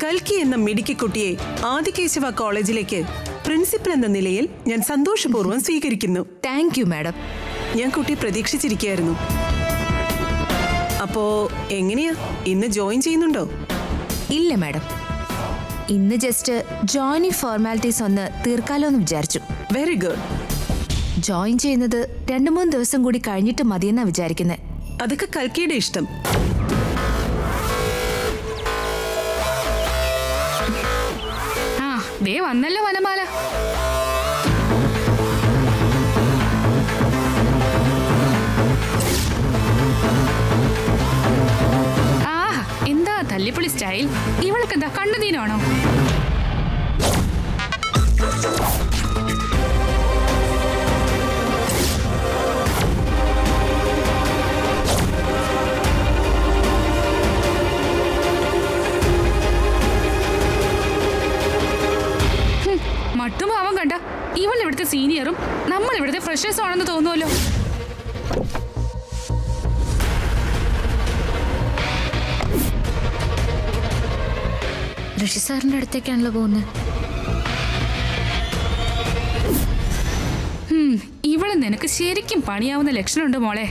കൽക്കി എന്ന മിടുക്കിക്കുട്ടിയെ ആദികേശവ കോളേജിലേക്ക് പ്രിൻസിപ്പൽ എന്ന നിലയിൽ ഞാൻ സന്തോഷപൂർവ്വം സ്വീകരിക്കുന്നു താങ്ക് യു മാഡം ഞാൻ കുട്ടി പ്രതീക്ഷിച്ചിരിക്കുകയായിരുന്നു അപ്പോ എങ്ങനെയാ ഇന്ന് ജോയിൻ ചെയ്യുന്നുണ്ടോ ഇല്ല മാഡം ഇന്ന് ജസ്റ്റ് ജോയിനിങ് ഫോർമാലിറ്റീസ് ഒന്ന് തീർക്കാലോ എന്ന് വിചാരിച്ചു വെരി ഗുഡ് ജോയിൻ ചെയ്യുന്നത് രണ്ടു മൂന്ന് ദിവസം കൂടി കഴിഞ്ഞിട്ട് മതിയെന്നാ വിചാരിക്കുന്നത് അതൊക്കെ കൽക്കിയുടെ ഇഷ്ടം ആ ദേ വന്നല്ലോ വനമാല ആ എന്താ തല്ലിപ്പൊളി സ്റ്റൈൽ ഇവൾക്ക് എന്താ കണ്ണുനീരാണോ ഹും, മട്ടുഭാവം കണ്ട ഇവൾ ഇവിടുത്തെ സീനിയറും നമ്മൾ ഇവിടുത്തെ ഫ്രഷേഴ്സും ആണെന്ന് തോന്നുമല്ലോ ഋഷി സാറിന്റെ അടുത്തേക്കാണല്ലോ പോകുന്നത് ഹും, ഇവള് നിനക്ക് ശരിക്കും പണിയാവുന്ന ലക്ഷണമുണ്ട് മോളെ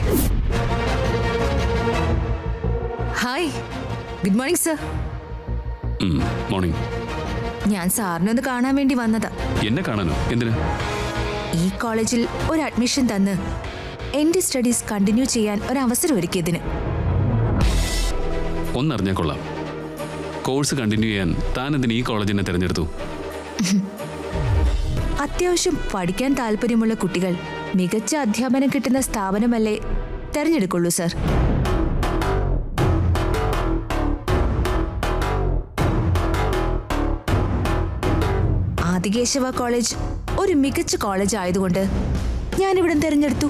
hi good morning sir morning ഞാൻ സാറിനെ ഒന്ന് കാണാൻ വേണ്ടി വന്നതാ എന്നെ കാണാനോ എന്തിനാ ഈ കോളേജിൽ ഒരു അഡ്മിഷൻ തന്ന് എന്റെ സ്റ്റഡീസ് കണ്ടിന്യൂ ചെയ്യാൻ ഒരു അവസരം ഒരുക്കിയതിന് ഒന്നറിഞ്ഞാൽ കൊള്ളാം കോഴ്സ് കണ്ടിന്യൂ ചെയ്യാൻ താൻ എന്തിന് ഈ കോളേജിനെ തിരഞ്ഞെടുത്തു അത്യാവശ്യം പഠിക്കാൻ താല്പര്യമുള്ള കുട്ടികൾ മികച്ച അധ്യാപനം കിട്ടുന്ന സ്ഥാപനമല്ലേ തെരഞ്ഞെടുക്കുള്ളൂ സർ ആദികേശവ കോളേജ് ഒരു മികച്ച കോളേജ് ആയതുകൊണ്ട് ഞാനിവിടം തിരഞ്ഞെടുത്തു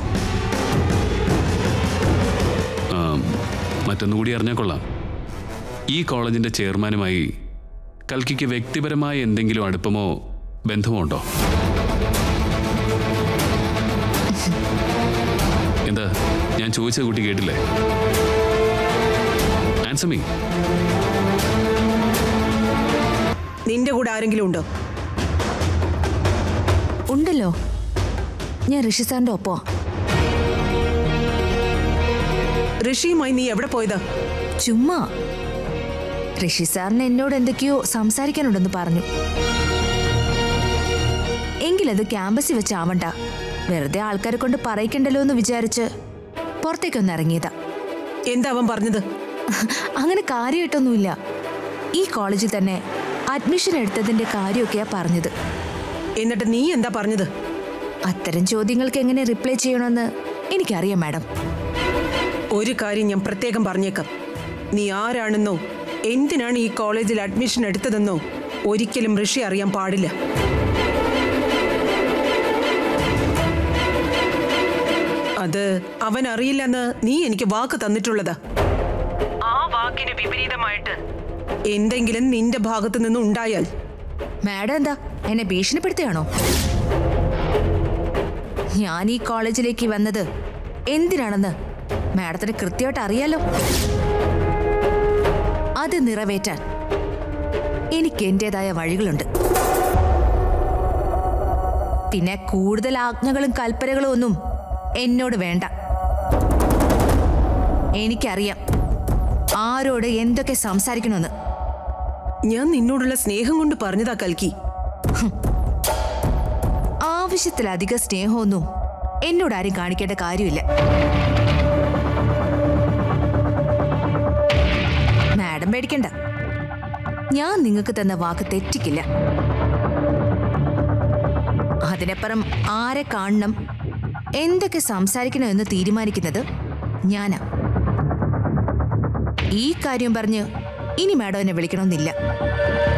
ആം, മറ്റൊന്നുകൂടി അറിഞ്ഞാൽ കൊള്ളാം ഈ കോളേജിന്റെ ചെയർമാനുമായി കൽക്കിക്ക് വ്യക്തിപരമായ എന്തെങ്കിലും അടുപ്പമോ ബന്ധമോ ഉണ്ടോ എന്താ ഞാൻ ചോദിച്ച കുട്ടി കേട്ടില്ലേ ആൻസർ മീ നിന്റെ കൂടെ ആരെങ്കിലും ഉണ്ടോ ഉണ്ടല്ലോ ഞാൻ ഋഷി സാറിന്റെ ഒപ്പം ഋഷിയുമായി നീ എവിടെ പോയതാ ചുമ്മാ ഋഷി സാറിന് എന്നോട് എന്തൊക്കെയോ സംസാരിക്കാനുണ്ടെന്ന് പറഞ്ഞു എങ്കിലത് ക്യാമ്പസിൽ വെച്ചാവണ്ട വെറുതെ ആൾക്കാരെ കൊണ്ട് പറയിക്കണ്ടല്ലോ എന്ന് വിചാരിച്ച് പുറത്തേക്കൊന്ന് ഇറങ്ങിയതാ എന്താ അവൻ പറഞ്ഞത് അങ്ങനെ കാര്യമായിട്ടൊന്നുമില്ല ഈ കോളേജിൽ തന്നെ അഡ്മിഷൻ എടുത്തതിന്റെ കാര്യമൊക്കെയാ പറഞ്ഞത് എന്നിട്ട് നീ എന്താ പറഞ്ഞത് അത്തരം ചോദ്യങ്ങൾക്ക് എങ്ങനെ റിപ്ലൈ ചെയ്യണമെന്ന് എനിക്കറിയാം മാഡം ഒരു കാര്യം ഞാൻ പ്രത്യേകം പറഞ്ഞേക്കാം നീ ആരാണെന്നോ എന്തിനാണ് ഈ കോളേജിൽ അഡ്മിഷൻ എടുത്തതെന്നോ ഒരിക്കലും ഋഷി അറിയാൻ പാടില്ല അത് അവൻ അറിയില്ലെന്ന് നീ എനിക്ക് വാക്ക് തന്നിട്ടുള്ളതാ ആ വാക്കിന് വിപരീതമായിട്ട് എന്തെങ്കിലും നിന്റെ ഭാഗത്തു നിന്ന് ഉണ്ടായാൽ മാഡം എന്താ എന്നെ ഭീഷണിപ്പെടുത്തുകയാണോ ഞാൻ ഈ കോളേജിലേക്ക് വന്നത് എന്തിനാണെന്ന് മാഡത്തിന് കൃത്യമായിട്ട് അറിയാലോ അത് നിറവേറ്റാൻ എനിക്ക് എന്റേതായ വഴികളുണ്ട് പിന്നെ കൂടുതൽ ആജ്ഞകളും കൽപ്പനകളും ഒന്നും എന്നോട് വേണ്ട എനിക്കറിയാം ആരോട് എന്തൊക്കെ സംസാരിക്കണമെന്ന് ഞാൻ നിന്നോടുള്ള സ്നേഹം കൊണ്ട് പറഞ്ഞതാ കൽക്കി ആവശ്യത്തിലധികം സ്നേഹമൊന്നും എന്നോട് ആരും കാണിക്കേണ്ട കാര്യമില്ല മാഡം പേടിക്കണ്ട ഞാൻ നിങ്ങൾക്ക് തന്ന വാക്ക് തെറ്റിക്കില്ല അതിനപ്പുറം ആരെ കാണണം എന്തൊക്കെ സംസാരിക്കണം എന്ന് തീരുമാനിക്കുന്നത് ഞാനാ ഈ കാര്യം പറഞ്ഞ് ഇനി മാഡം എന്നെ വിളിക്കണമെന്നില്ല